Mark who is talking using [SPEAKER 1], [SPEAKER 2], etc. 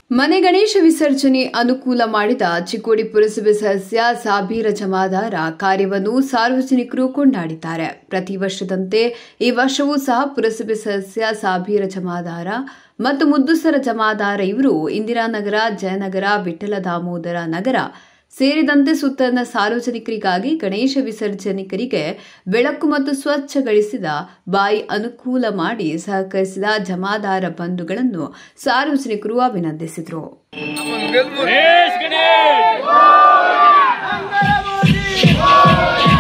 [SPEAKER 1] ಮನೆ ಗಣೇಶ ವಿಸರ್ಜನೆ ಅನುಕೂಲ ಮಾಡಿದ ಚಿಕ್ಕೋಡಿ ಪುರಸಭೆ ಸದಸ್ಯ ಸಾಬೀರ ಜಮಾದಾರ ಕಾರ್ಯವನ್ನು ಸಾರ್ವಜನಿಕರು ಕೊಂಡಾಡಿದ್ದಾರೆ ಪ್ರತಿ ವರ್ಷದಂತೆ ಈ ವರ್ಷವೂ ಸಹ ಪುರಸಭೆ ಸದಸ್ಯ ಸಾಬೀರ ಜಮಾದಾರ ಮತ್ತು ಮುದ್ದುಸರ ಜಮಾದಾರ ಇವರು ಇಂದಿರಾನಗರ ಜಯನಗರ ವಿಠಲ ದಾಮೋದರ ನಗರ ಸೇರಿದಂತೆ ಸುತ್ತಲಿನ ಸಾರ್ವಜನಿಕರಿಗಾಗಿ ಗಣೇಶ ವಿಸರ್ಜನಿಕರಿಗೆ ಬೆಳಕು ಮತ್ತು ಸ್ವಚ್ಛಗೊಳಿಸಿದ ಬಾಯಿ ಅನುಕೂಲ ಮಾಡಿ ಸಹಕರಿಸಿದ ಜಮಾದಾರ ಬಂಧುಗಳನ್ನು ಸಾರ್ವಜನಿಕರು ಅಭಿನಂದಿಸಿದರು
[SPEAKER 2] ಗಣೇಶ್ ಗಣೇಶ್